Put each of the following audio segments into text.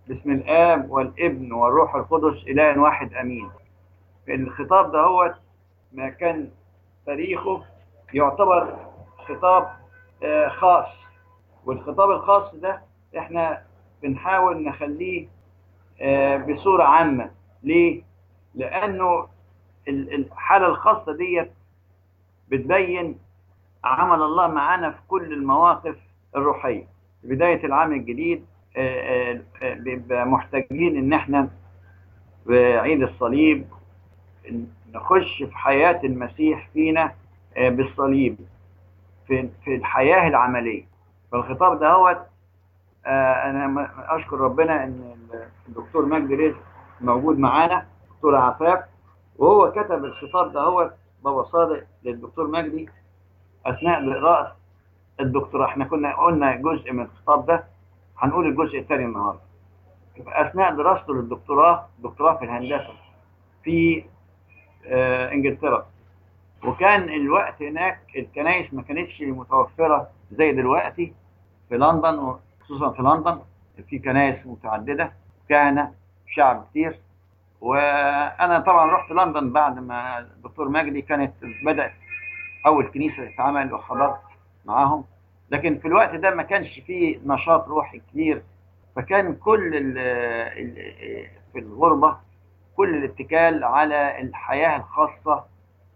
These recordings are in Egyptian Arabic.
باسم الآب والابن والروح القدس إله واحد أمين الخطاب ده هو ما كان تاريخه يعتبر خطاب آه، خاص والخطاب الخاص ده احنا بنحاول نخليه آه، بصورة عامة ليه؟ لأنه ال- الحالة الخاصة ديت بتبين عمل الله معانا في كل المواقف الروحية في بداية العام الجديد آه، آه، آه، بيبقى محتاجين ان احنا في عيد الصليب نخش في حياة المسيح فينا آه، بالصليب في في الحياة العملية فالخطاب ده هو انا م- اشكر ربنا ان الدكتور مجدي رزق موجود معانا دكتور عفاف وهو كتب الخطاب ده هو بابا صادق للدكتور مجدي اثناء قراءة الدكتوراه احنا كنا قلنا جزء من الخطاب ده هنقول الجزء الثاني النهارده يبقى اثناء دراسته للدكتوراه دكتوراه في الهندسه في آه، انجلترا وكان الوقت هناك الكنائس ما كانتش متوفره زي دلوقتي في لندن خصوصا في لندن في كنائس متعدده كهنه شعب كتير وانا طبعا رحت لندن بعد ما الدكتور مجدي كانت بدات اول كنيسه تتعمل وحضرت معاهم لكن في الوقت ده ما كانش فيه نشاط روحي كبير فكان كل ال ال في الغربة كل الاتكال على الحياة الخاصة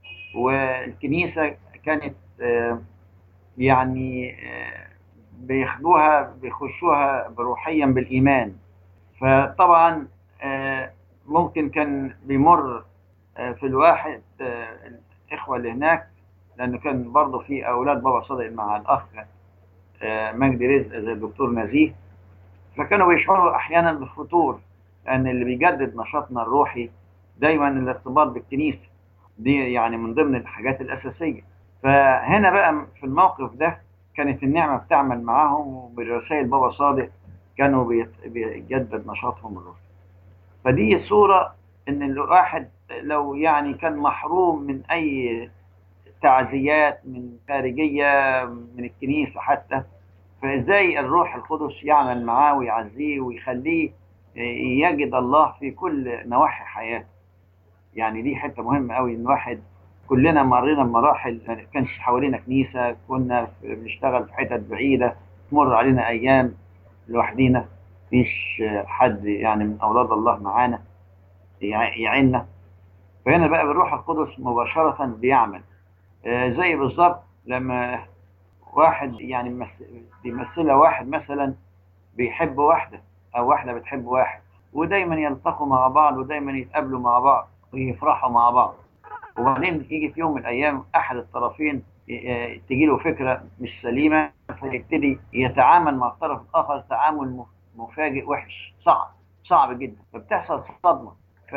والكنيسة كانت آه، يعني آه، بياخدوها بيخشوها بروحيا بالإيمان فطبعا آه، ممكن كان بيمر آه، في الواحد آه، الإخوة اللي هناك لأنه كان برضه في أولاد بابا صادق مع الأخ آه، مجدي رزق زي الدكتور نزيه فكانوا بيشعروا احيانا بالفتور لان اللي بيجدد نشاطنا الروحي دايما الارتباط بالكنيسه دي يعني من ضمن الحاجات الاساسيه فهنا بقى في الموقف ده كانت النعمه بتعمل معاهم وبرسائل بابا صادق كانوا بيت- بيجدد نشاطهم الروحي فدي صوره ان الواحد لو يعني كان محروم من اي تعزيات من خارجيه من الكنيسه حتى فازاي الروح القدس يعمل معاه ويعزيه ويخليه يجد الله في كل نواحي حياته يعني دي حته مهمه قوي ان واحد كلنا مرينا بمراحل ما كانش حوالينا كنيسه كنا في- بنشتغل في حتت بعيده تمر علينا ايام لوحدينا مفيش حد يعني من اولاد الله معانا يع- يعيننا فهنا بقى بالروح القدس مباشره بيعمل آه، زي بالظبط لما واحد يعني مس- بيمثلها واحد مثلا بيحب واحدة أو واحدة بتحب واحد ودايما يلتقوا مع بعض ودايما يتقابلوا مع بعض ويفرحوا مع بعض وبعدين يجي في يوم من الأيام أحد الطرفين تجي له فكرة مش سليمة فيبتدي يتعامل مع الطرف الآخر تعامل مف- مفاجئ وحش صعب صعب جدا فبتحصل صدمة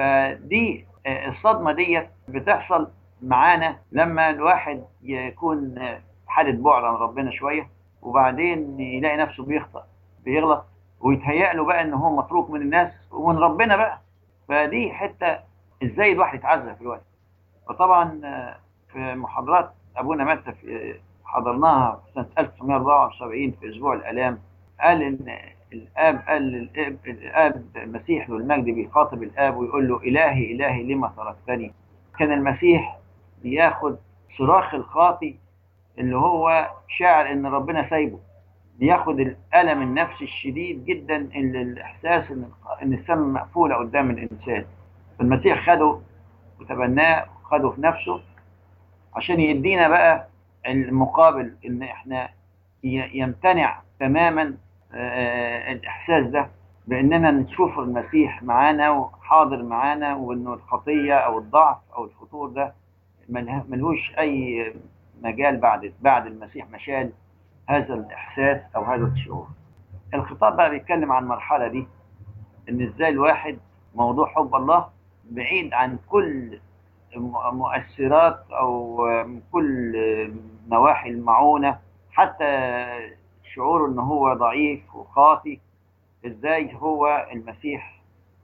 فدي آه، الصدمة ديت بتحصل معانا لما الواحد يكون آه، في حالة بعد عن ربنا شوية وبعدين يلاقي نفسه بيخطأ بيغلط ويتهيأ له بقى ان هو متروك من الناس ومن ربنا بقى فدي حتة ازاي الواحد يتعذب في الوقت وطبعا آه، في محاضرات ابونا متى في حضرناها في سنة 1974 في اسبوع الالام قال ان الاب قال للاب الاب المسيح له المجد بيخاطب الاب ويقول له الهي الهي لما تركتني كان المسيح بياخد صراخ الخاطي اللي هو شاعر ان ربنا سايبه بياخد الالم النفسي الشديد جدا اللي الاحساس ان ان السماء مقفوله قدام الانسان المسيح خده وتبناه وخده في نفسه عشان يدينا بقى المقابل ان احنا ي- يمتنع تماما آه، الاحساس ده باننا نشوف المسيح معانا وحاضر معانا وانه الخطيه او الضعف او الفتور ده مله- ملهوش اي مجال بعد بعد المسيح مشال هذا الاحساس او هذا الشعور الخطاب بقى بيتكلم عن المرحله دي ان ازاي الواحد موضوع حب الله بعيد عن كل م- مؤثرات او من كل نواحي المعونه حتى شعوره ان هو ضعيف وخاطي ازاي هو المسيح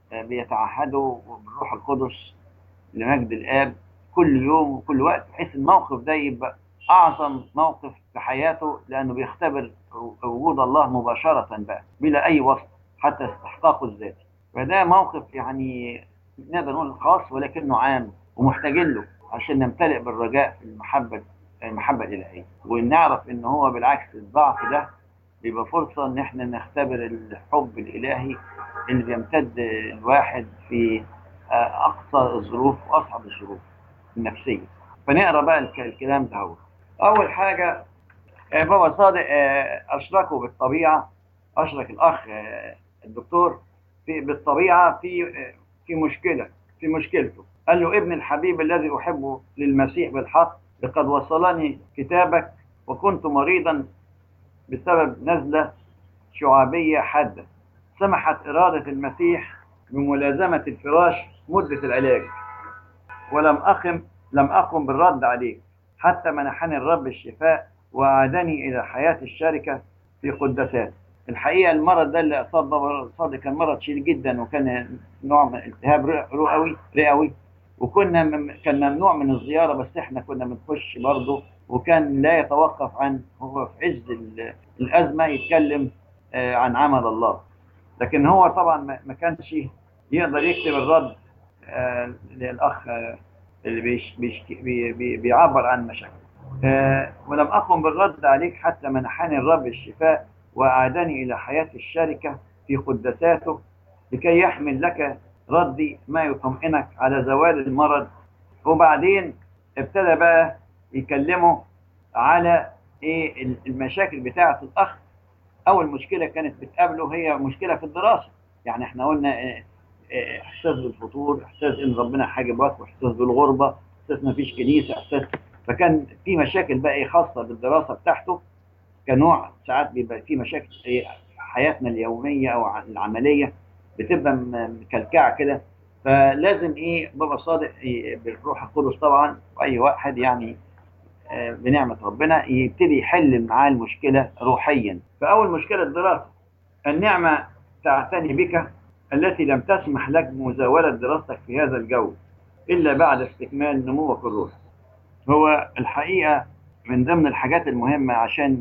بيتعهده بالروح القدس لمجد الاب كل يوم وكل وقت بحيث الموقف ده يبقى اعظم موقف في حياته لانه بيختبر وجود الله مباشره بقى بلا اي وصف حتى استحقاقه الذاتي فده موقف يعني نقدر نقول خاص ولكنه عام ومحتاجين له عشان نمتلئ بالرجاء في المحبة المحبة الإلهية ونعرف إن هو بالعكس الضعف ده بيبقى فرصة إن إحنا نختبر الحب الإلهي اللي بيمتد الواحد في أقصى الظروف وأصعب الظروف النفسية فنقرا بقى الكلام ده هو أول حاجة بابا صادق أشركه بالطبيعة أشرك الأخ الدكتور في بالطبيعة في في مشكلة في مشكلته قال له ابن الحبيب الذي أحبه للمسيح بالحق لقد وصلني كتابك وكنت مريضا بسبب نزلة شعابية حادة سمحت إرادة المسيح بملازمة الفراش مدة العلاج ولم أقم لم أقم بالرد عليك حتى منحني الرب الشفاء وأعادني إلى حياة الشركة في قدسات الحقيقة المرض ده اللي أصاب بابا صادق كان مرض شديد جدا وكان نوع من التهاب رئوي رئوي وكنا مم... كان ممنوع من الزيارة بس احنا كنا بنخش برضه وكان لا يتوقف عن هو في عز الأزمة يتكلم آه عن عمل الله لكن هو طبعا ما كانش يقدر يكتب الرد آه للأخ آه اللي بيش بيش بي بي بيعبر عن مشاكله ولم أقم بالرد عليك حتى منحني الرب الشفاء وأعادني إلى حياة الشركة في قدساته لكي يحمل لك ردي ما يطمئنك على زوال المرض وبعدين ابتدى بقى يكلمه على ايه المشاكل بتاعة الأخ أول مشكلة كانت بتقابله هي مشكلة في الدراسة يعني احنا قلنا إيه إيه احساس بالفطور احساس ان ربنا حاجب وقت احساس بالغربة احساس ما فيش كنيسة احساس فكان في مشاكل بقى خاصة بالدراسة بتاعته كنوع ساعات بيبقى في مشاكل في حياتنا اليومية أو العملية بتبقى مكلكعة كده فلازم إيه بابا صادق بالروح القدس طبعا وأي واحد يعني بنعمة ربنا يبتدي يحل معاه المشكلة روحيا فأول مشكلة الدراسة النعمة تعتني بك التي لم تسمح لك بمزاولة دراستك في هذا الجو إلا بعد استكمال نموك الروحي هو الحقيقة من ضمن الحاجات المهمة عشان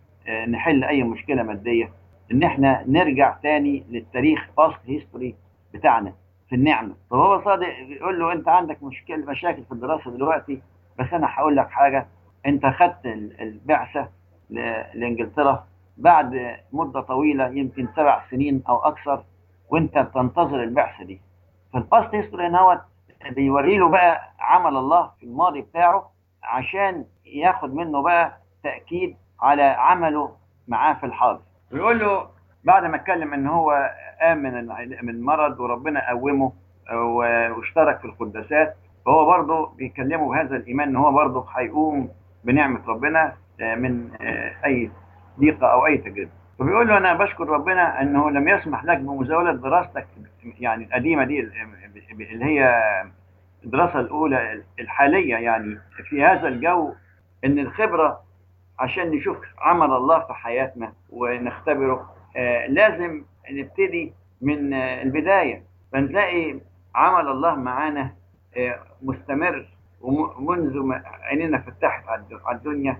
نحل أي مشكلة مادية إن إحنا نرجع تاني للتاريخ باست هيستوري بتاعنا في النعمة فهو صادق يقول له أنت عندك مشكلة مشاكل في الدراسة دلوقتي بس أنا هقول لك حاجة أنت خدت البعثة لإنجلترا بعد مدة طويلة يمكن سبع سنين أو أكثر وأنت بتنتظر البعثة دي فالباست هيستوري هنا بيوري له بقى عمل الله في الماضي بتاعه عشان ياخد منه بقى تأكيد على عمله معاه في الحاضر ويقول له بعد ما اتكلم ان هو قام من من المرض وربنا قومه واشترك في القداسات فهو برضه بيكلمه بهذا الايمان ان هو برضه هيقوم بنعمه ربنا من اي ضيقه او اي تجربه فبيقول له انا بشكر ربنا انه لم يسمح لك بمزاوله دراستك يعني القديمه دي اللي هي الدراسه الاولى الحاليه يعني في هذا الجو ان الخبره عشان نشوف عمل الله في حياتنا ونختبره آه لازم نبتدي من آه البدايه فنلاقي عمل الله معانا آه مستمر ومنذ ما عينينا فتحت على الدنيا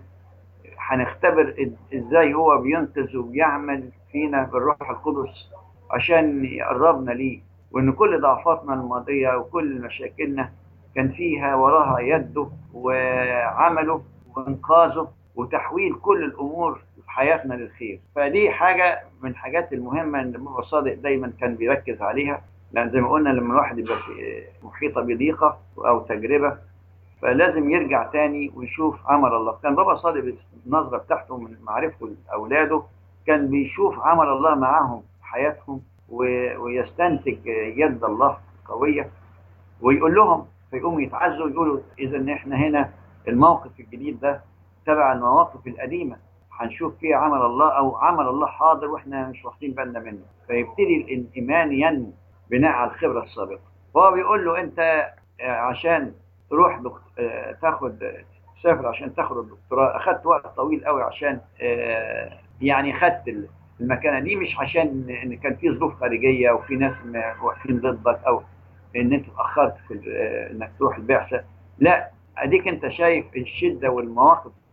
هنختبر ازاي هو بينقذ وبيعمل فينا بالروح القدس عشان يقربنا ليه وان كل ضعفاتنا الماضيه وكل مشاكلنا كان فيها وراها يده وعمله وانقاذه وتحويل كل الامور في حياتنا للخير فدي حاجه من الحاجات المهمه ان بابا صادق دايما كان بيركز عليها لان زي ما قلنا لما الواحد يبقى محيطه بضيقه او تجربه فلازم يرجع تاني ويشوف عمل الله كان بابا صادق النظره بتاعته من معرفته لاولاده كان بيشوف عمل الله معاهم في حياتهم ويستنتج يد الله قويه ويقول لهم فيقوموا يتعزوا يقولوا اذا ان احنا هنا الموقف الجديد ده تبع المواقف القديمه هنشوف فيها عمل الله او عمل الله حاضر واحنا مش واخدين بالنا منه فيبتدي الايمان ينمو بناء على الخبره السابقه فهو بيقول له انت عشان تروح دكت... تاخد تسافر عشان تاخد الدكتوراه اخدت وقت طويل قوي عشان يعني خدت المكانه دي مش عشان ان كان في ظروف خارجيه وفي ناس واقفين ضدك او ان انت اتاخرت في انك تروح البعثه لا اديك انت شايف الشده والمواقف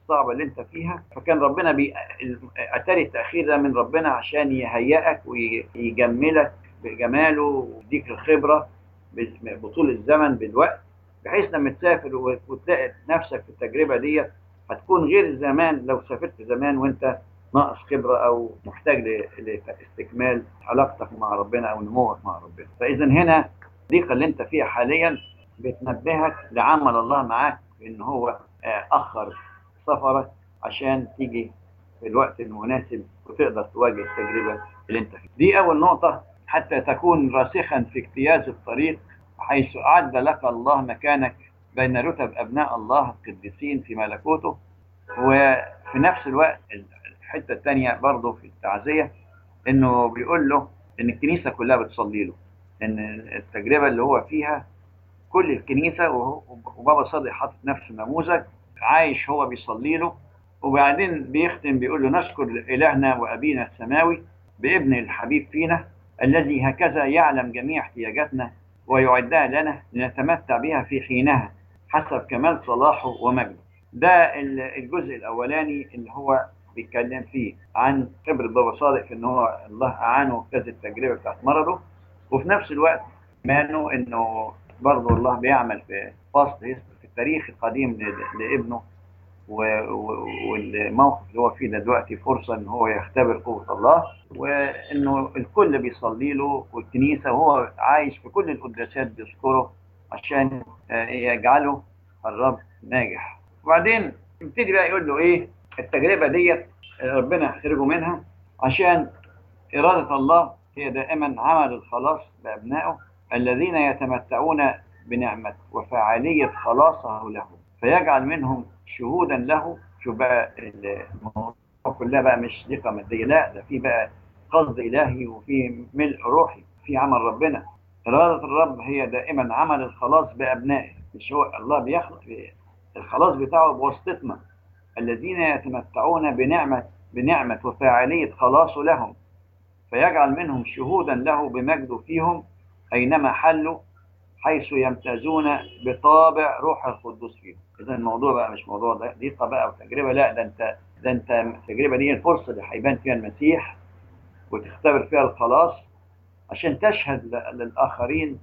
الصعبة اللي انت فيها فكان ربنا بي... اتاري التأخير ده من ربنا عشان يهيئك ويجملك بجماله ويديك الخبرة بطول الزمن بالوقت بحيث لما تسافر وتلاقي نفسك في التجربة دي هتكون غير زمان لو سافرت زمان وانت ناقص خبرة او محتاج لاستكمال علاقتك مع ربنا او نموك مع ربنا فاذا هنا الضيقة اللي انت فيها حاليا بتنبهك لعمل الله معاك ان هو اخر سفرك عشان تيجي في الوقت المناسب وتقدر تواجه التجربة اللي انت فيها دي اول نقطة حتى تكون راسخا في اجتياز الطريق حيث أعد لك الله مكانك بين رتب أبناء الله القديسين في ملكوته وفي نفس الوقت الحتة الثانية برضه في التعزية إنه بيقول له إن الكنيسة كلها بتصلي له إن التجربة اللي هو فيها كل الكنيسة وبابا صادق حاطط نفسه نموذج عايش هو بيصلي له وبعدين بيختم بيقول له نشكر إلهنا وأبينا السماوي بابن الحبيب فينا الذي هكذا يعلم جميع احتياجاتنا ويعدها لنا لنتمتع بها في حينها حسب كمال صلاحه ومجده ده الجزء الأولاني اللي هو بيتكلم فيه عن خبرة بابا صادق في ان هو الله أعانه في كذا التجربة بتاعت مرضه وفي نفس الوقت مانه انه برضه الله بيعمل في فصل في التاريخ القديم لابنه والموقف اللي هو فيه ده دلوقتي فرصة ان هو يختبر قوة الله وانه الكل بيصلي له والكنيسة وهو عايش في كل القداسات بيذكره عشان يجعله الرب ناجح وبعدين يبتدي بقى يقول له ايه التجربة ديت ربنا يخرجه منها عشان إرادة الله هي دائما عمل الخلاص بأبنائه الذين يتمتعون بنعمة وفعالية خلاصه لهم فيجعل منهم شهودا له شوف بقى الموضوع كلها بقى مش ثقة مادية لا ده في بقى قصد إلهي وفي ملء روحي في عمل ربنا إرادة الرب هي دائما عمل الخلاص بأبنائه مش هو الله بيخلق الخلاص بتاعه بواسطتنا الذين يتمتعون بنعمة بنعمة وفاعلية خلاصه لهم فيجعل منهم شهودا له بمجده فيهم أينما حلوا حيث يمتازون بطابع روح القدوس فيهم إذا الموضوع بقى مش موضوع ضيقة بقى وتجربة لا ده أنت ده أنت التجربة دي الفرصة اللي هيبان فيها المسيح وتختبر فيها الخلاص عشان تشهد للآخرين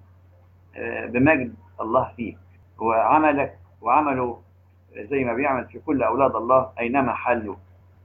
بمجد الله فيك وعملك وعمله زي ما بيعمل في كل أولاد الله أينما حلوا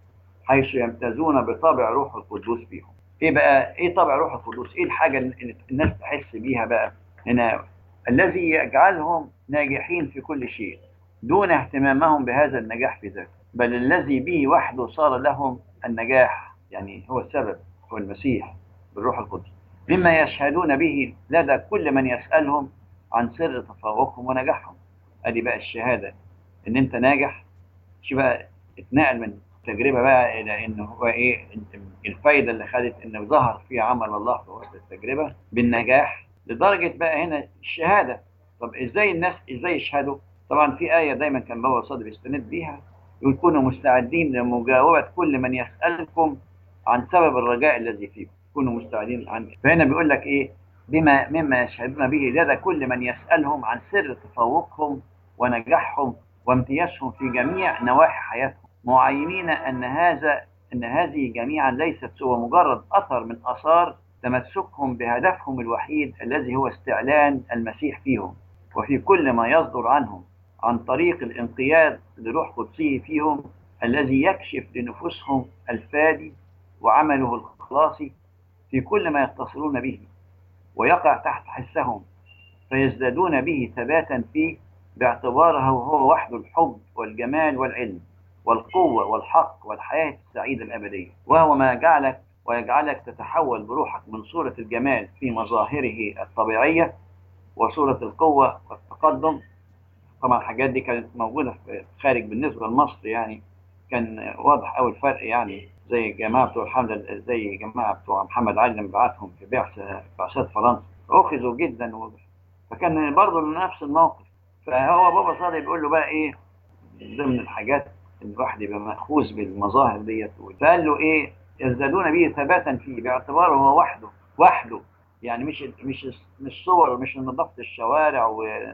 حيث يمتازون بطبع روح القدوس فيهم ايه بقى ايه طبع روح القدوس ايه الحاجة اللي الناس تحس بيها بقى هنا الذي يجعلهم ناجحين في كل شيء دون اهتمامهم بهذا النجاح في ذاته بل الذي به وحده صار لهم النجاح يعني هو السبب هو المسيح بالروح القدس مما يشهدون به لدى كل من يسألهم عن سر تفوقهم ونجاحهم ادي بقى الشهادة ان انت ناجح شو بقى اتنقل من التجربة بقى الى انه هو ايه الفايدة اللي خدت انه ظهر في عمل الله في وسط التجربة بالنجاح لدرجة بقى هنا الشهادة طب ازاي الناس ازاي يشهدوا طبعا في آية دايما كان بابا صادق بيستند بيها يقول كونوا مستعدين لمجاوبة كل من يسألكم عن سبب الرجاء الذي فيكم كونوا مستعدين عنه فهنا بيقول لك ايه بما مما يشهدون به لدى كل من يسألهم عن سر تفوقهم ونجاحهم وامتيازهم في جميع نواحي حياتهم معينين أن هذا أن هذه جميعا ليست سوى مجرد أثر من أثار تمسكهم بهدفهم الوحيد الذي هو استعلان المسيح فيهم وفي كل ما يصدر عنهم عن طريق الانقياد لروح قدسه فيهم الذي يكشف لنفوسهم الفادي وعمله الخلاصي في كل ما يتصلون به ويقع تحت حسهم فيزدادون به ثباتا فيه باعتباره هو وحده الحب والجمال والعلم والقوة والحق والحياة السعيدة الأبدية وهو ما جعلك ويجعلك تتحول بروحك من صورة الجمال في مظاهره الطبيعية وصورة القوة والتقدم طبعا الحاجات دي كانت موجودة في خارج بالنسبة لمصر يعني كان واضح أوي الفرق يعني زي جماعة بتوع الحملة زي جماعة بتوع محمد علي لما بعتهم في بعثة بعثات فرنسا أخذوا جدا و... فكان برضه نفس الموقف فهو بابا صادق بيقول له بقى إيه ضمن الحاجات إن الواحد يبقى مأخوذ بالمظاهر ديت فقال له إيه يزدادون به ثباتا فيه باعتباره هو وحده وحده يعني مش مش مش صور مش نظافة الشوارع و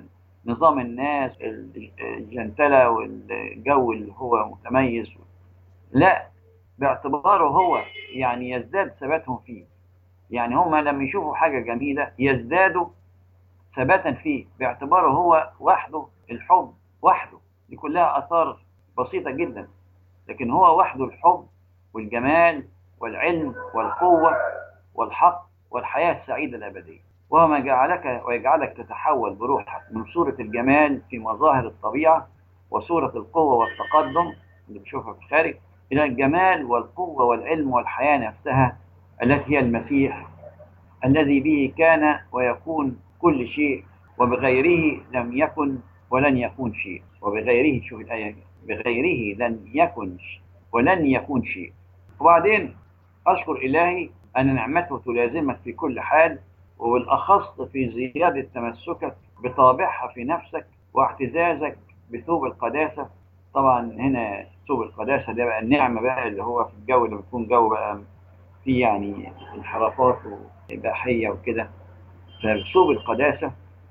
نظام الناس الجنتلة والجو اللي هو متميز لا باعتباره هو يعني يزداد ثباتهم فيه يعني هم لما يشوفوا حاجة جميلة يزدادوا ثباتا فيه باعتباره هو وحده الحب وحده دي كلها آثار بسيطة جدا لكن هو وحده الحب والجمال والعلم والقوة والحق والحياة السعيدة الأبدية وهو ما جعلك ويجعلك تتحول بروحك من صورة الجمال في مظاهر الطبيعة وصورة القوة والتقدم اللي بنشوفها في الخارج إلى الجمال والقوة والعلم والحياة نفسها التي هي المسيح الذي به كان ويكون كل شيء وبغيره لم يكن ولن يكون شيء وبغيره شوف الآية بغيره لن يكن ولن يكون شيء وبعدين أشكر إلهي أن نعمته تلازمك في كل حال وبالأخص في زيادة تمسكك بطابعها في نفسك واعتزازك بثوب القداسة طبعا هنا ثوب القداسة ده بقى النعمة بقى اللي هو في الجو اللي بيكون جو بقى فيه يعني انحرافات وإباحية وكده فثوب القداسة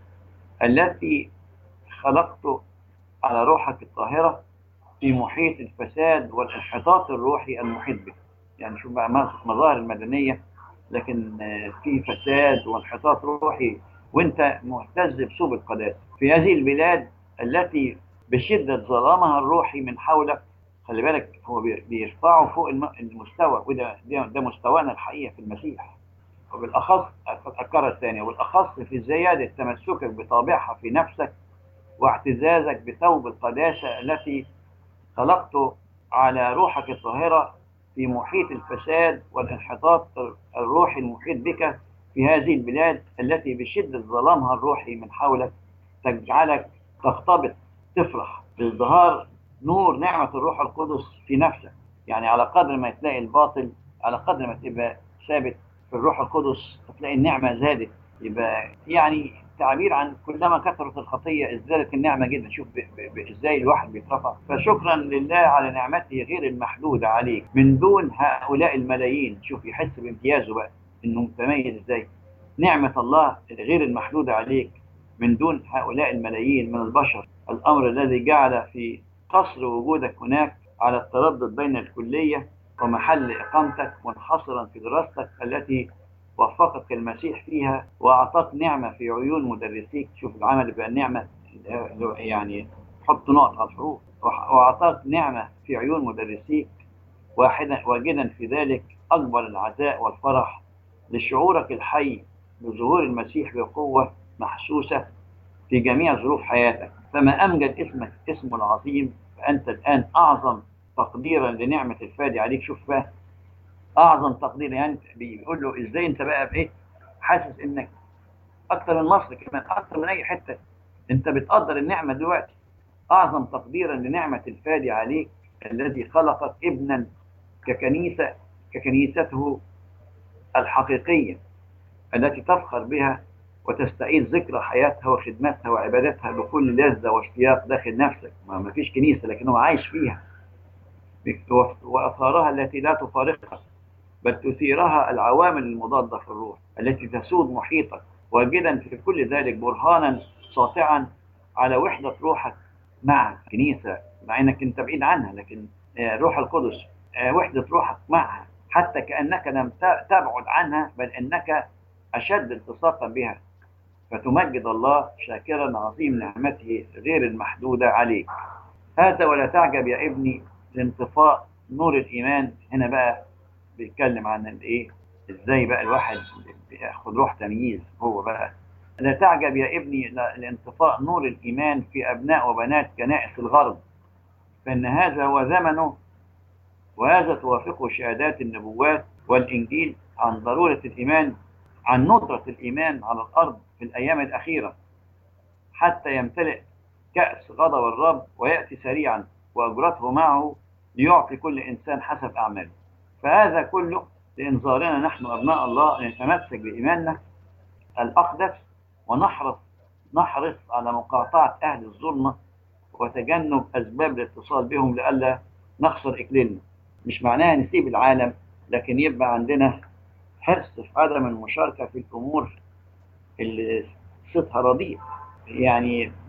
التي خلقته على روحك الطاهرة في محيط الفساد والانحطاط الروحي المحيط بك يعني شوف بقى مظاهر المدنية لكن في فساد وانحطاط روحي وانت مهتز بثوب القداسة في هذه البلاد التي بشدة ظلامها الروحي من حولك خلي بالك هو بيرفعه فوق المستوى وده ده مستوانا الحقيقة في المسيح وبالأخص أذكرها الثانية وبالأخص في زيادة تمسكك بطابعها في نفسك واعتزازك بثوب القداسة التي خلقته على روحك الطاهرة في محيط الفساد والانحطاط الروحي المحيط بك في هذه البلاد التي بشدة ظلامها الروحي من حولك تجعلك تختبط تفرح بازدهار نور نعمة الروح القدس في نفسك يعني على قدر ما تلاقي الباطل على قدر ما تبقى ثابت في الروح القدس تلاقي النعمة زادت يبقى يعني تعبير عن كلما كثرت الخطية ازدادت النعمة جدا شوف ب ب ب ازاي الواحد بيترفع فشكرا لله على نعمته غير المحدودة عليك من دون هؤلاء الملايين شوف يحس بامتيازه بقى انه متميز ازاي نعمة الله غير المحدودة عليك من دون هؤلاء الملايين من البشر الأمر الذي جعل في قصر وجودك هناك على التردد بين الكلية ومحل إقامتك منحصرا في دراستك التي وفقك المسيح فيها وأعطاك نعمة في عيون مدرسيك شوف العمل بقى النعمة يعني حط نقط على الحروف وأعطاك نعمة في عيون مدرسيك واحدا واجدا في ذلك أكبر العزاء والفرح لشعورك الحي بظهور المسيح بقوة محسوسة في جميع ظروف حياتك فما أمجد اسمك اسمه العظيم فأنت الآن أعظم تقديرا لنعمة الفادي عليك شوف بقى أعظم تقدير يعني بيقول له إزاي أنت بقى بإيه حاسس إنك أكتر من مصر كمان أكتر من أي حتة أنت بتقدر النعمة دلوقتي أعظم تقديرا لنعمة الفادي عليك الذي خلقك ابنا ككنيسة ككنيسته الحقيقية التي تفخر بها وتستعيد ذكرى حياتها وخدمتها وعبادتها بكل لذة واشتياق داخل نفسك ما فيش كنيسة لكن هو عايش فيها وأثارها التي لا تفارقها بل تثيرها العوامل المضادة في الروح التي تسود محيطك واجدا في كل ذلك برهانا ساطعا على وحدة روحك مع كنيسة مع انك انت بعيد عنها لكن روح القدس وحدة روحك معها حتى كأنك لم تبعد عنها بل أنك أشد التصاقا بها فتمجد الله شاكرا عظيم نعمته غير المحدودة عليك هذا ولا تعجب يا ابني لانطفاء نور الإيمان هنا بقى بيتكلم عن الايه ازاي بقى الواحد بياخد روح تمييز هو بقى لا تعجب يا ابني لانطفاء نور الإيمان في أبناء وبنات كنائس الغرب فإن هذا هو زمنه وهذا توافقه شهادات النبوات والإنجيل عن ضرورة الإيمان عن ندرة الإيمان على الأرض في الأيام الأخيرة حتى يمتلئ كأس غضب الرب ويأتي سريعا وأجرته معه ليعطي كل إنسان حسب أعماله فهذا كله لإنذارنا نحن أبناء الله أن نتمسك بإيماننا الأقدس ونحرص نحرص على مقاطعة أهل الظلمة وتجنب أسباب الاتصال بهم لئلا نخسر إكليلنا مش معناها نسيب العالم لكن يبقى عندنا حرص في عدم المشاركة في الأمور اللي صوتها رديء يعني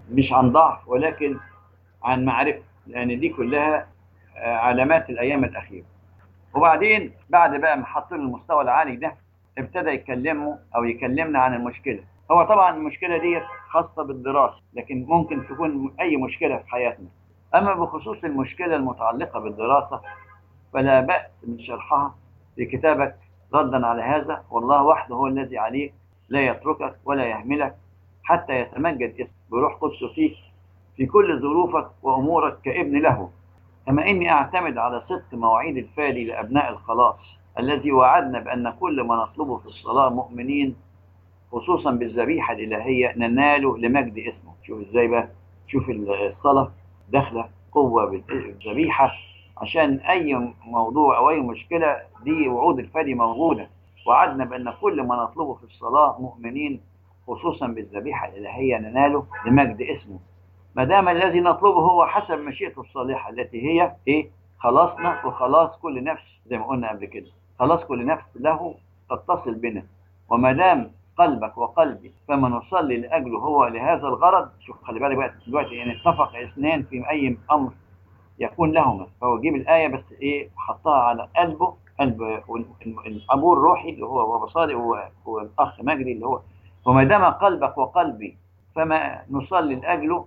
مش عن ضعف ولكن عن معرفة لأن دي كلها علامات الأيام الأخيرة وبعدين بعد بقى ما حطوا المستوى العالي ده ابتدى يكلمه أو يكلمنا عن المشكلة هو طبعا المشكلة دي خاصة بالدراسة لكن ممكن تكون أي مشكلة في حياتنا أما بخصوص المشكلة المتعلقة بالدراسة فلا بأس من شرحها في كتابك ردا على هذا والله وحده هو الذي عليك لا يتركك ولا يهملك حتى يتمجد اسم بروح قدسه فيك في كل ظروفك وأمورك كابن له كما إني أعتمد على صدق مواعيد الفادي لأبناء الخلاص الذي وعدنا بأن كل ما نطلبه في الصلاة مؤمنين خصوصا بالذبيحة الإلهية نناله لمجد اسمه شوف إزاي بقى شوف الصلاة داخلة قوة بالذبيحة عشان أي موضوع أو أي مشكلة دي وعود الفادي موجودة وعدنا بأن كل ما نطلبه في الصلاة مؤمنين خصوصا بالذبيحة الإلهية نناله لمجد اسمه ما دام الذي نطلبه هو حسب مشيئته الصالحة التي هي إيه خلاصنا وخلاص كل نفس زي ما قلنا قبل كده خلاص كل نفس له تتصل بنا وما دام قلبك وقلبي فما نصلي لأجله هو لهذا الغرض شوف خلي بالك بقى دلوقتي يعني اتفق اثنان في أي أمر يكون لهما فهو جيب الآية بس إيه حطها على قلبه قلب الأبو الروحي اللي هو بابا صادق والأخ مجدي اللي هو وما دام قلبك وقلبي فما نصلي لأجله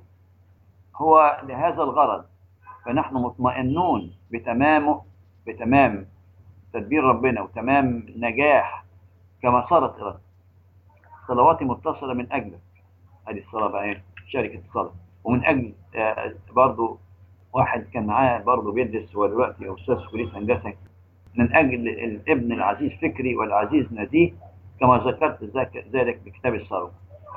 هو لهذا الغرض فنحن مطمئنون بتمامه بتمام تدبير ربنا وتمام نجاح كما صارت إرادته صلواتي متصلة من أجلك هذه الصلاة بقى شركة الصلاة ومن أجل برضو واحد كان معاه برضو بيدرس هو دلوقتي أستاذ في كلية هندسة من أجل الابن العزيز فكري والعزيز نزيه كما ذكرت ذلك بكتاب الثروة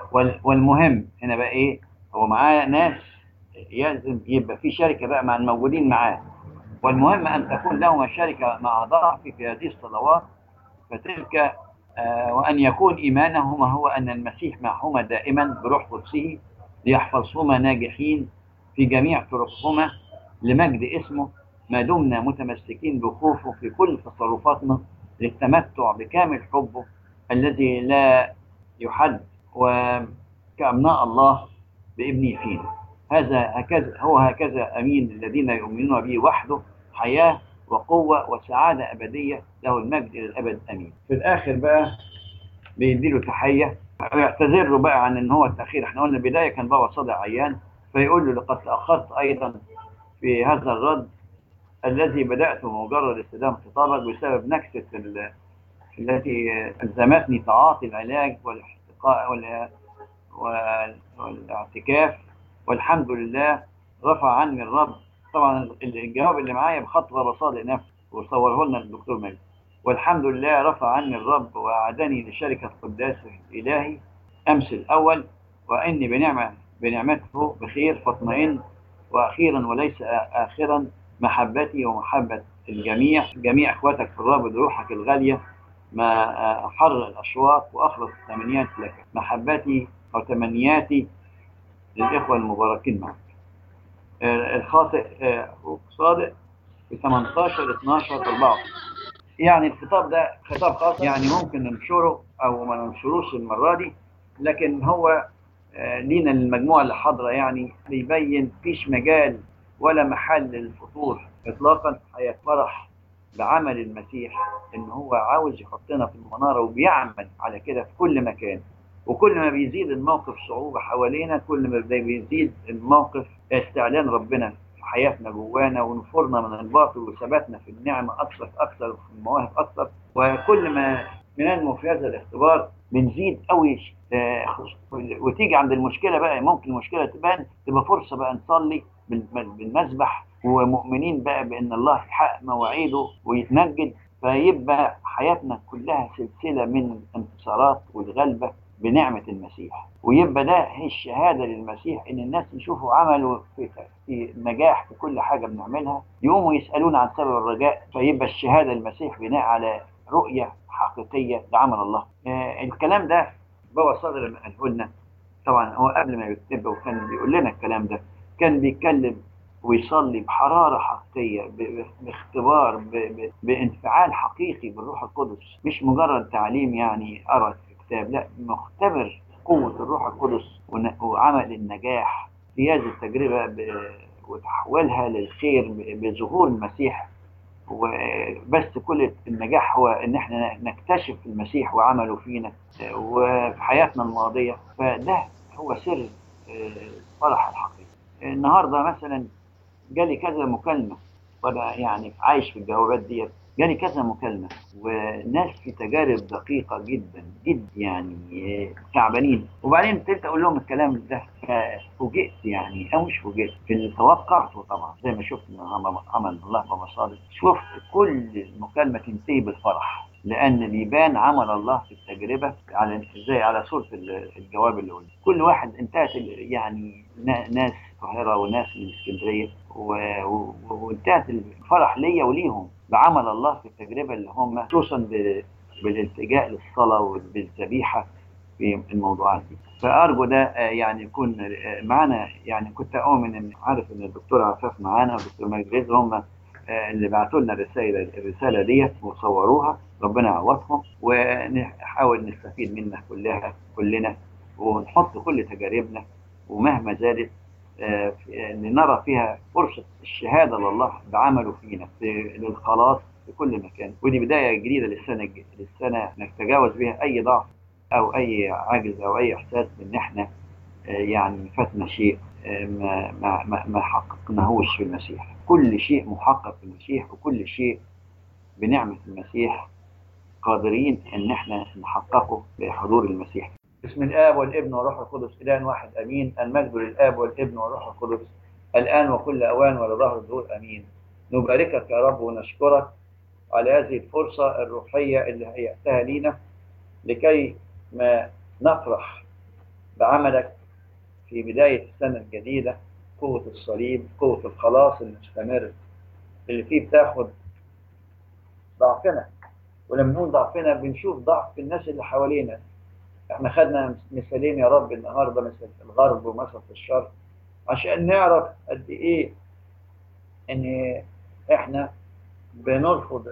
والمهم هنا بقى إيه هو معاه ناس يلزم يبقى في شركة بقى مع الموجودين معاه والمهم أن تكون لهما شركة مع ضعفي في هذه الصلوات فتلك آه وأن يكون إيمانهما هو أن المسيح معهما دائما بروح قدسه ليحفظهما ناجحين في جميع طرقهما لمجد اسمه ما دمنا متمسكين بخوفه في كل تصرفاتنا للتمتع بكامل حبه الذي لا يحد وكأبناء الله بابنه فينا هذا هكذا هو هكذا أمين الذين يؤمنون به وحده حياة وقوة وسعادة أبدية له المجد إلى الأبد أمين في الآخر بقى بيديله تحية ويعتذر بقى عن ان هو التأخير احنا قلنا البداية كان بابا صادق عيان فيقول له لقد تأخرت أيضا في هذا الرد الذي بدأته مجرد استخدام خطابك بسبب نكسة التي ألزمتني تعاطي العلاج والاحتقاء والاعتكاف والحمد لله رفع عني الرب طبعا الجواب اللي معايا بخط بابا صادق نفسه وصوره لنا الدكتور مجد والحمد لله رفع عني الرب وأعدني لشركة قداس الإلهي أمس الأول وإني بنعمة بنعمته بخير فاطمئن وأخيرا وليس آخرا محبتي ومحبة الجميع جميع إخواتك في الرب بروحك الغالية ما أحر الأشواق وأخلص التمنيات لك محبتي وتمنياتي للإخوة المباركين معك الخاطئ صادق في 18 12 4 يعني الخطاب ده خطاب خاص يعني ممكن ننشره او ما ننشروش المره دي لكن هو لينا المجموعه اللي حاضره يعني بيبين فيش مجال ولا محل للفطور اطلاقا حياه فرح بعمل المسيح ان هو عاوز يحطنا في المناره وبيعمل على كده في كل مكان وكل ما بيزيد الموقف صعوبة حوالينا كل ما بيزيد الموقف استعلان ربنا في حياتنا جوانا ونفرنا من الباطل وثباتنا في النعمة أكثر أكثر وفي المواهب أكثر وكل ما بننمو في هذا الاختبار بنزيد قوي وتيجي عند المشكلة بقى ممكن المشكلة تبان تبقى فرصة بقى نصلي بالمسبح ومؤمنين بقى بأن الله يحقق مواعيده ويتمجد فيبقى حياتنا كلها سلسلة من انتصارات والغلبة بنعمة المسيح ويبقى ده هي الشهادة للمسيح إن الناس يشوفوا عمله في, في نجاح في كل حاجة بنعملها يقوموا يسألون عن سبب الرجاء فيبقى الشهادة للمسيح بناء على رؤية حقيقية لعمل الله آه الكلام ده بابا صادق لما قاله لنا طبعا هو قبل ما يكتب وكان بيقول لنا الكلام ده كان بيتكلم ويصلي بحرارة حقيقية باختبار بانفعال حقيقي بالروح القدس مش مجرد تعليم يعني أرى كتاب لا مختبر قوة الروح القدس وعمل النجاح اجتياز التجربة ب- وتحويلها للخير ب- بظهور المسيح وبس كل النجاح هو ان احنا نكتشف المسيح وعمله فينا وفي حياتنا الماضية فده هو سر الفرح الحقيقي النهاردة مثلا جالي كذا مكالمة وانا يعني عايش في الجوابات ديت جالي كذا مكالمة وناس في تجارب دقيقة جدا جدا يعني تعبانين وبعدين ابتديت اقول لهم الكلام ده فوجئت يعني او مش فوجئت في اللي توقعته طبعا زي ما شفت من عمل عمل الله بمصادر شفت كل المكالمة تنتهي بالفرح لان بيبان عمل الله في التجربة على زي على صورة الجواب اللي قلت كل واحد انتهت يعني ناس القاهرة وناس من اسكندرية وانتهت الفرح ليا وليهم بعمل الله في التجربة اللي هم خصوصا بالالتجاء للصلاة والذبيحة في الموضوعات دي فأرجو ده يعني يكون معانا يعني كنت أؤمن إن عارف إن الدكتور عفاف معانا والدكتور مجد هم اللي بعتوا لنا الرسالة الرسالة ديت وصوروها ربنا يعوضهم ونحاول نستفيد منها كلها كلنا ونحط كل تجاربنا ومهما زادت نرى فيها فرصة الشهادة لله بعمله فينا للخلاص في كل مكان ودي بداية جديدة للسنة للسنة نتجاوز بها أي ضعف أو أي عجز أو أي إحساس بإن إحنا يعني فاتنا شيء ما ما ما, ما حققناهوش في المسيح كل شيء محقق في المسيح وكل شيء بنعمة المسيح قادرين إن إحنا نحققه بحضور المسيح بسم الآب والابن والروح القدس إله واحد أمين المجد للآب والابن والروح القدس الآن وكل أوان ولظهر الظهور أمين نباركك يا رب ونشكرك على هذه الفرصة الروحية اللي هيأتها لينا لكي ما نفرح بعملك في بداية السنة الجديدة قوة الصليب قوة الخلاص المستمر اللي فيه بتاخد ضعفنا ولما نقول ضعفنا بنشوف ضعف الناس اللي حوالينا احنا خدنا مثالين يا رب النهارده مثل الغرب ومثل في الشرق عشان نعرف قد ايه ان احنا بنرفض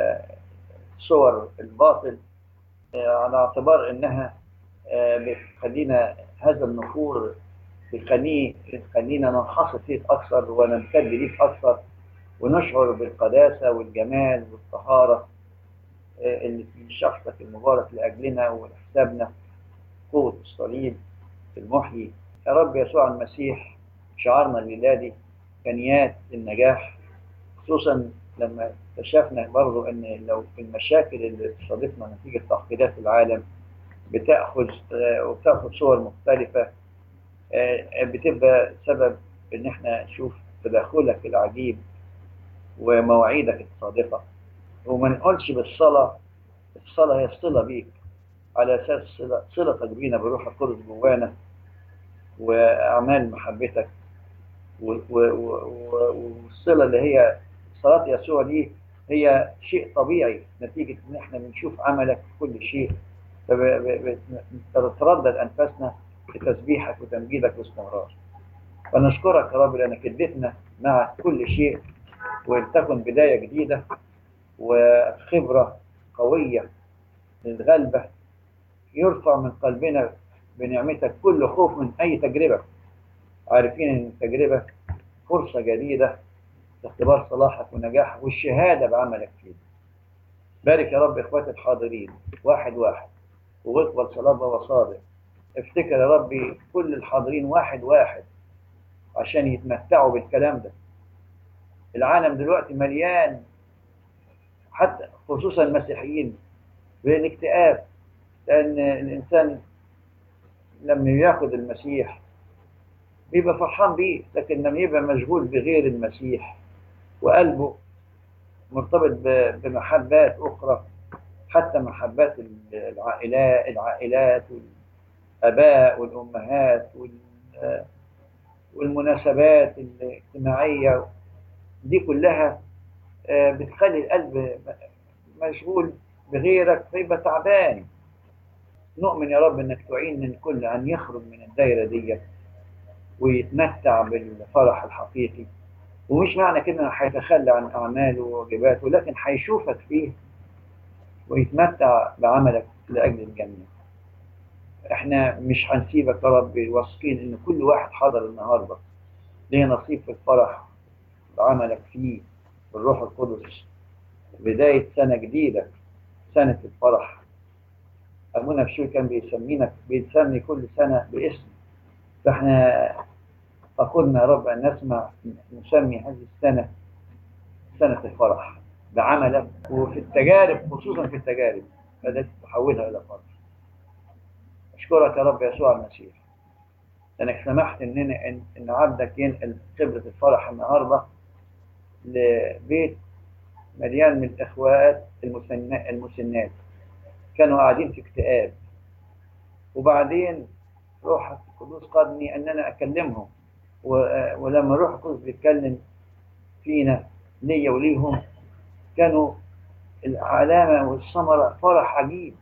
الصور الباطل على اعتبار انها بتخلينا هذا النفور بيخليه بيخلينا ننحصر فيك اكثر ونمتد ليك اكثر ونشعر بالقداسه والجمال والطهاره اللي في شخصك المبارك لاجلنا ولحسابنا قوة الصليب المحيي يا رب يسوع المسيح شعارنا الميلادي كنيات النجاح خصوصا لما اكتشفنا برضو ان لو المشاكل اللي تصادفنا نتيجة تعقيدات العالم بتاخذ وبتاخذ صور مختلفة بتبقى سبب ان احنا نشوف تدخلك العجيب ومواعيدك الصادقة وما نقولش بالصلاة الصلاة هي الصلة بيك على أساس صلتك بينا بروح القدس جوانا وأعمال محبتك والصلة اللي هي صلاة يسوع دي هي شيء طبيعي نتيجة إن إحنا بنشوف عملك في كل شيء فتتردد أنفاسنا في تسبيحك وتمجيدك باستمرار فنشكرك يا رب لأنك اديتنا مع كل شيء ولتكن بداية جديدة وخبرة قوية للغلبة يرفع من قلبنا بنعمتك كل خوف من أي تجربة عارفين أن التجربة فرصة جديدة لاختبار صلاحك ونجاحك والشهادة بعملك فيه بارك يا رب إخواتي الحاضرين واحد واحد واقبل صلاة وصادق افتكر يا ربي كل الحاضرين واحد واحد عشان يتمتعوا بالكلام ده العالم دلوقتي مليان حتى خصوصا المسيحيين بالاكتئاب لأن الإنسان لما ياخد المسيح بيبقى فرحان بيه لكن لما يبقى مشغول بغير المسيح وقلبه مرتبط بمحبات أخرى حتى محبات العائلات العائلات والآباء والأمهات والمناسبات الاجتماعية دي كلها بتخلي القلب مشغول بغيرك فيبقى تعبان نؤمن يا رب انك تعين الكل ان يخرج من الدايره دي ويتمتع بالفرح الحقيقي ومش معنى كده انه هيتخلى عن اعماله وواجباته لكن هيشوفك فيه ويتمتع بعملك لاجل الجميع احنا مش هنسيبك يا رب واثقين ان كل واحد حضر النهارده ليه نصيب في الفرح بعملك فيه بالروح القدس بداية سنة جديدة سنة الفرح أبونا بشوي كان بيسمينا بيسمي كل سنة باسم فاحنا فقلنا يا رب أن نسمع نسمي هذه السنة سنة الفرح بعملك وفي التجارب خصوصا في التجارب التي تحولها إلى فرح أشكرك يا رب يسوع المسيح لأنك سمحت إن إن, إن عبدك ينقل خبرة الفرح النهارده لبيت مليان من الإخوات المسن- المسنات كانوا قاعدين في اكتئاب وبعدين روح القدوس قادني أن أنا أكلمهم و- ولما روح القدس بيتكلم فينا ليا وليهم كانوا العلامة والثمرة فرح عجيب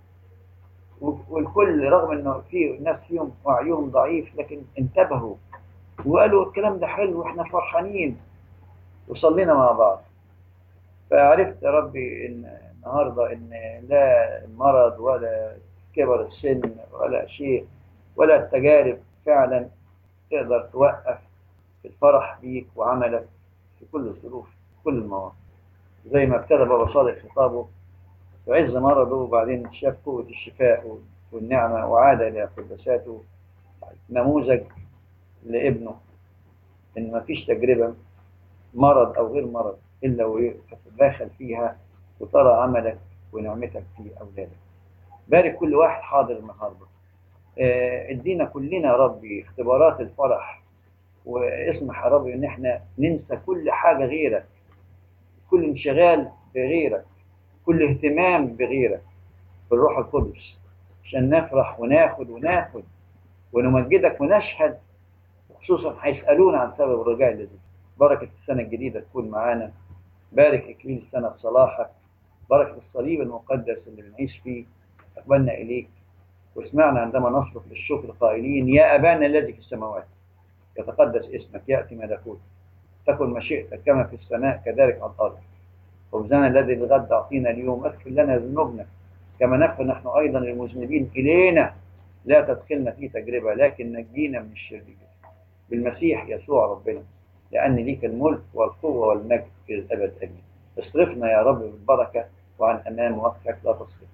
والكل رغم انه في ناس فيهم وعيهم ضعيف لكن انتبهوا وقالوا الكلام ده حلو واحنا فرحانين وصلينا مع بعض فعرفت يا ربي ان النهارده ان لا المرض ولا كبر السن ولا شيء ولا التجارب فعلا تقدر توقف الفرح بيك وعملك في كل الظروف في كل المواقف زي ما ابتدى بابا صادق خطابه في عز مرضه وبعدين شاف قوة الشفاء والنعمة وعاد إلى قدساته نموذج لابنه إن ما فيش تجربة مرض أو غير مرض إلا وتتداخل فيها وترى عملك ونعمتك في أولادك بارك كل واحد حاضر النهارده آه، ادينا كلنا يا ربي اختبارات الفرح واسمح يا ربي ان احنا ننسى كل حاجه غيرك كل انشغال بغيرك كل اهتمام بغيرك بالروح القدس عشان نفرح وناخد وناخد ونمجدك ونشهد خصوصا هيسالونا عن سبب الرجاء الذي بركه السنه الجديده تكون معانا بارك اكليل السنه بصلاحك بركه الصليب المقدس اللي بنعيش فيه اقبلنا اليك واسمعنا عندما نصرف للشكر قائلين يا ابانا الذي في السماوات يتقدس اسمك ياتي ملكوتك تكن مشيئتك كما في السماء كذلك على الارض خبزنا الذي الغد اعطينا اليوم اغفر لنا ذنوبنا كما نغفر نحن ايضا للمذنبين الينا لا تدخلنا في تجربه لكن نجينا من الشرير بالمسيح يسوع ربنا لان ليك الملك والقوه والمجد الى الابد امين اصرفنا يا رب بالبركه وعن امام وقتك لا تصرف